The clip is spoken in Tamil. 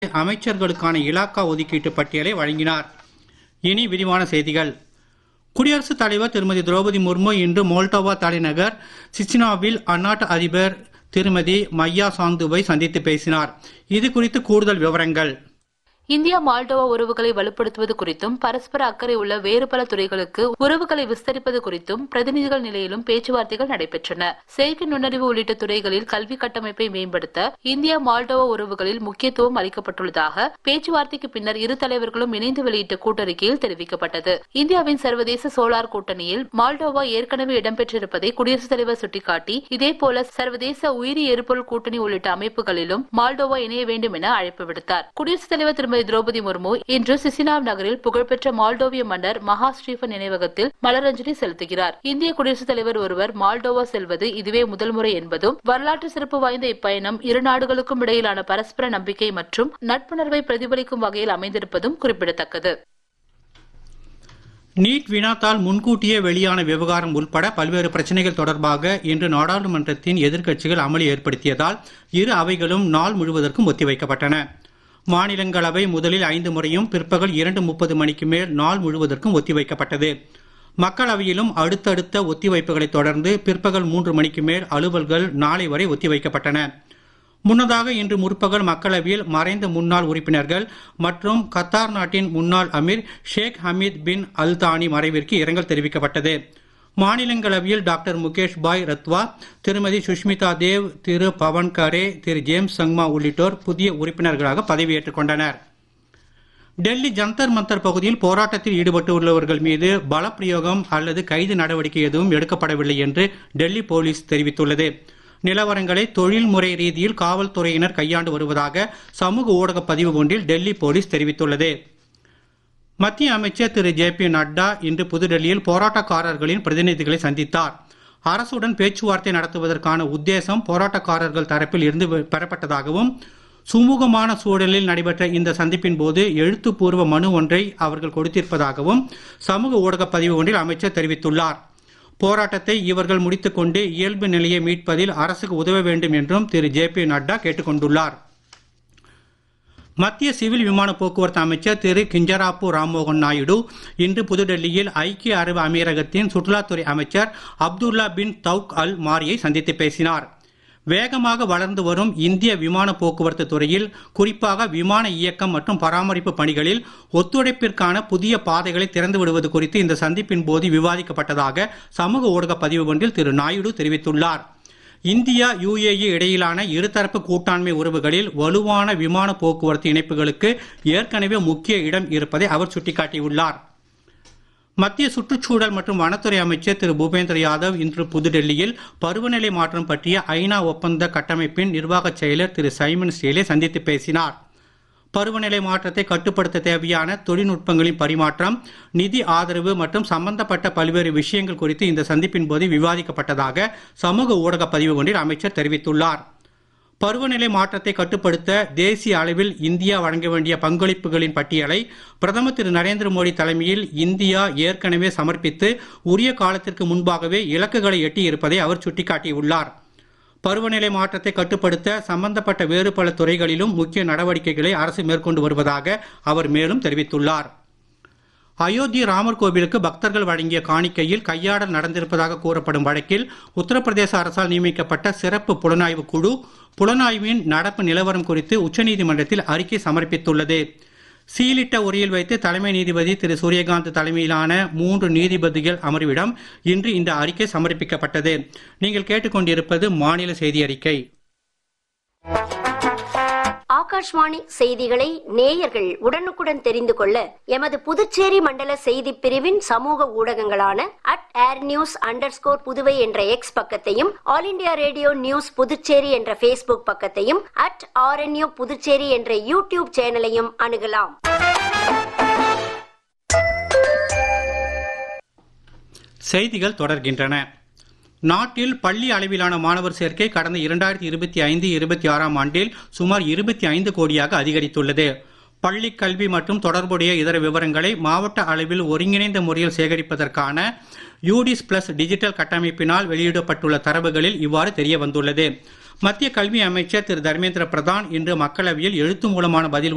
அமைச்சர்களுக்கான இலாக்கா ஒதுக்கீட்டு பட்டியலை வழங்கினார் இனி விரிவான செய்திகள் குடியரசுத் தலைவர் திருமதி திரௌபதி முர்மு இன்று மோல்டோவா தலைநகர் சிச்சினாவில் அந்நாட்டு அதிபர் திருமதி மையா சாந்துவை சந்தித்து பேசினார் இது குறித்து கூடுதல் விவரங்கள் இந்தியா மால்டோவா உறவுகளை வலுப்படுத்துவது குறித்தும் பரஸ்பர அக்கறை உள்ள வேறு பல துறைகளுக்கு உறவுகளை விஸ்தரிப்பது குறித்தும் பிரதிநிதிகள் நிலையிலும் பேச்சுவார்த்தைகள் நடைபெற்றன செயற்கை நுண்ணறிவு உள்ளிட்ட துறைகளில் கல்வி கட்டமைப்பை மேம்படுத்த இந்தியா மால்டோவா உறவுகளில் முக்கியத்துவம் அளிக்கப்பட்டுள்ளதாக பேச்சுவார்த்தைக்கு பின்னர் இரு தலைவர்களும் இணைந்து வெளியிட்ட கூட்டறிக்கையில் தெரிவிக்கப்பட்டது இந்தியாவின் சர்வதேச சோலார் கூட்டணியில் மால்டோவா ஏற்கனவே இடம்பெற்றிருப்பதை குடியரசுத் தலைவர் சுட்டிக்காட்டி இதேபோல சர்வதேச உயிரி எரிபொருள் கூட்டணி உள்ளிட்ட அமைப்புகளிலும் மால்டோவா இணைய வேண்டும் என அழைப்பு விடுத்தார் குடியரசுத் தலைவர் திருமதி திரௌபதி முர்மு இன்று சிசினாவ் நகரில் புகழ்பெற்ற மால்டோவிய மன்னர் மகா ஸ்டீஃபன் நினைவகத்தில் மலரஞ்சலி செலுத்துகிறார் இந்திய குடியரசுத் தலைவர் ஒருவர் மால்டோவா செல்வது இதுவே முதல் முறை என்பதும் வரலாற்று சிறப்பு வாய்ந்த இப்பயணம் இரு நாடுகளுக்கும் இடையிலான பரஸ்பர நம்பிக்கை மற்றும் நட்புணர்வை பிரதிபலிக்கும் வகையில் அமைந்திருப்பதும் குறிப்பிடத்தக்கது நீட் வினாத்தால் முன்கூட்டியே வெளியான விவகாரம் உள்பட பல்வேறு பிரச்சனைகள் தொடர்பாக இன்று நாடாளுமன்றத்தின் எதிர்க்கட்சிகள் அமளி ஏற்படுத்தியதால் இரு அவைகளும் நாள் முழுவதற்கும் ஒத்திவைக்கப்பட்டன மாநிலங்களவை முதலில் ஐந்து முறையும் பிற்பகல் இரண்டு முப்பது மணிக்கு மேல் நாள் முழுவதற்கும் ஒத்திவைக்கப்பட்டது மக்களவையிலும் அடுத்தடுத்த ஒத்திவைப்புகளைத் தொடர்ந்து பிற்பகல் மூன்று மணிக்கு மேல் அலுவல்கள் நாளை வரை ஒத்திவைக்கப்பட்டன முன்னதாக இன்று முற்பகல் மக்களவையில் மறைந்த முன்னாள் உறுப்பினர்கள் மற்றும் கத்தார் நாட்டின் முன்னாள் அமீர் ஷேக் ஹமீத் பின் அல்தானி மறைவிற்கு இரங்கல் தெரிவிக்கப்பட்டது மாநிலங்களவையில் டாக்டர் முகேஷ் பாய் ரத்வா திருமதி சுஷ்மிதா தேவ் திரு பவன் கரே திரு ஜேம்ஸ் சங்மா உள்ளிட்டோர் புதிய உறுப்பினர்களாக பதவியேற்றுக் கொண்டனர் டெல்லி ஜந்தர் மந்தர் பகுதியில் போராட்டத்தில் ஈடுபட்டுள்ளவர்கள் மீது பலப்பிரயோகம் அல்லது கைது நடவடிக்கை எதுவும் எடுக்கப்படவில்லை என்று டெல்லி போலீஸ் தெரிவித்துள்ளது நிலவரங்களை தொழில்முறை ரீதியில் காவல்துறையினர் கையாண்டு வருவதாக சமூக ஊடக பதிவு ஒன்றில் டெல்லி போலீஸ் தெரிவித்துள்ளது மத்திய அமைச்சர் திரு ஜே பி நட்டா இன்று புதுடெல்லியில் போராட்டக்காரர்களின் பிரதிநிதிகளை சந்தித்தார் அரசுடன் பேச்சுவார்த்தை நடத்துவதற்கான உத்தேசம் போராட்டக்காரர்கள் தரப்பில் இருந்து பெறப்பட்டதாகவும் சுமூகமான சூழலில் நடைபெற்ற இந்த சந்திப்பின் போது எழுத்துப்பூர்வ மனு ஒன்றை அவர்கள் கொடுத்திருப்பதாகவும் சமூக ஊடக பதிவு ஒன்றில் அமைச்சர் தெரிவித்துள்ளார் போராட்டத்தை இவர்கள் முடித்துக்கொண்டு இயல்பு நிலையை மீட்பதில் அரசுக்கு உதவ வேண்டும் என்றும் திரு ஜே பி நட்டா கேட்டுக்கொண்டுள்ளார் மத்திய சிவில் விமான போக்குவரத்து அமைச்சர் திரு கிஞ்சராப்பு ராம்மோகன் நாயுடு இன்று புதுடெல்லியில் ஐக்கிய அரபு அமீரகத்தின் சுற்றுலாத்துறை அமைச்சர் அப்துல்லா பின் தவுக் அல் மாரியை சந்தித்து பேசினார் வேகமாக வளர்ந்து வரும் இந்திய விமான போக்குவரத்து துறையில் குறிப்பாக விமான இயக்கம் மற்றும் பராமரிப்பு பணிகளில் ஒத்துழைப்பிற்கான புதிய பாதைகளை திறந்து விடுவது குறித்து இந்த சந்திப்பின் போது விவாதிக்கப்பட்டதாக சமூக ஊடக பதிவு ஒன்றில் திரு நாயுடு தெரிவித்துள்ளார் இந்தியா யுஏஇ இடையிலான இருதரப்பு கூட்டாண்மை உறவுகளில் வலுவான விமான போக்குவரத்து இணைப்புகளுக்கு ஏற்கனவே முக்கிய இடம் இருப்பதை அவர் சுட்டிக்காட்டியுள்ளார் மத்திய சுற்றுச்சூழல் மற்றும் வனத்துறை அமைச்சர் திரு பூபேந்திர யாதவ் இன்று புதுடெல்லியில் பருவநிலை மாற்றம் பற்றிய ஐநா ஒப்பந்த கட்டமைப்பின் நிர்வாக செயலர் திரு சைமன் ஸ்டீலை சந்தித்து பேசினார் பருவநிலை மாற்றத்தை கட்டுப்படுத்த தேவையான தொழில்நுட்பங்களின் பரிமாற்றம் நிதி ஆதரவு மற்றும் சம்பந்தப்பட்ட பல்வேறு விஷயங்கள் குறித்து இந்த சந்திப்பின் போது விவாதிக்கப்பட்டதாக சமூக ஊடக பதிவு ஒன்றில் அமைச்சர் தெரிவித்துள்ளார் பருவநிலை மாற்றத்தை கட்டுப்படுத்த தேசிய அளவில் இந்தியா வழங்க வேண்டிய பங்களிப்புகளின் பட்டியலை பிரதமர் திரு நரேந்திர மோடி தலைமையில் இந்தியா ஏற்கனவே சமர்ப்பித்து உரிய காலத்திற்கு முன்பாகவே இலக்குகளை எட்டியிருப்பதை அவர் சுட்டிக்காட்டியுள்ளார் பருவநிலை மாற்றத்தை கட்டுப்படுத்த சம்பந்தப்பட்ட வேறு பல துறைகளிலும் முக்கிய நடவடிக்கைகளை அரசு மேற்கொண்டு வருவதாக அவர் மேலும் தெரிவித்துள்ளார் அயோத்தி ராமர் கோவிலுக்கு பக்தர்கள் வழங்கிய காணிக்கையில் கையாடல் நடந்திருப்பதாக கூறப்படும் வழக்கில் உத்தரப்பிரதேச அரசால் நியமிக்கப்பட்ட சிறப்பு புலனாய்வு குழு புலனாய்வின் நடப்பு நிலவரம் குறித்து உச்சநீதிமன்றத்தில் அறிக்கை சமர்ப்பித்துள்ளது சீலிட்ட உரையில் வைத்து தலைமை நீதிபதி திரு சூரியகாந்த் தலைமையிலான மூன்று நீதிபதிகள் அமர்விடம் இன்று இந்த அறிக்கை சமர்ப்பிக்கப்பட்டது நீங்கள் கேட்டுக்கொண்டிருப்பது மாநில செய்தி அறிக்கை ஆகாஷ்வாணி செய்திகளை நேயர்கள் உடனுக்குடன் தெரிந்து கொள்ள எமது புதுச்சேரி மண்டல செய்தி பிரிவின் சமூக ஊடகங்களான at air news under score Puduvai என்ற எக்ஸ் பக்கத்தையும் all India radio news Puducherry என்ற பேஸ்புக் பக்கத்தையும் அட் ஆர்என்யூ புதுச்சேரி என்ற யூடியூப் சேனலையும் அணுகலாம் செய்திகள் தொடர்கின்றன நாட்டில் பள்ளி அளவிலான மாணவர் சேர்க்கை கடந்த இரண்டாயிரத்தி இருபத்தி ஐந்து இருபத்தி ஆறாம் ஆண்டில் சுமார் இருபத்தி ஐந்து கோடியாக அதிகரித்துள்ளது பள்ளி கல்வி மற்றும் தொடர்புடைய இதர விவரங்களை மாவட்ட அளவில் ஒருங்கிணைந்த முறையில் சேகரிப்பதற்கான யூடிஸ் பிளஸ் டிஜிட்டல் கட்டமைப்பினால் வெளியிடப்பட்டுள்ள தரவுகளில் இவ்வாறு தெரிய வந்துள்ளது மத்திய கல்வி அமைச்சர் திரு தர்மேந்திர பிரதான் இன்று மக்களவையில் எழுத்து மூலமான பதில்